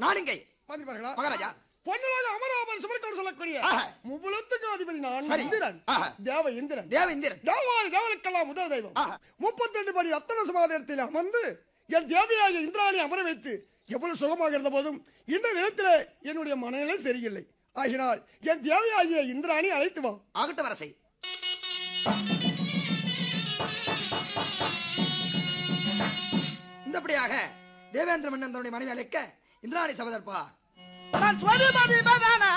நான் இங்கே பாத்தீங்களா மகாராஜா பொன்னுலக அமராவன் சுமர்க்கவர் சொல்லக்கூடிய ஆஹா. முப்புலத்துக்கு அதிபதி நான் சரி. இந்திரன் ஆஹா. தேவ இந்திரன் தேவ இந்திரன் தேவாதி தேவனுக்கெல்லாம் முதல் தெய்வம் ஆஹா. முப்பத்தி ரெண்டு படி ரத்தன சமாதானத்தில் அமர்ந்து என் தேவையாகிய இந்திராணி அமர வைத்து எவ்வளவு சுகமாக இருந்த போதும் இந்த நிலத்திலே என்னுடைய மனநிலை சரியில்லை ஆகினால் என் தேவையாகிய இந்திராணி அழைத்து வா ஆகட்டும் அரசை இந்தபடியாக தேவேந்திர மன்னன் தன்னுடைய மனைவி அழைக்க இந்திராணி சபதர்ப்பார் நான் சுவாதிபதி மகனா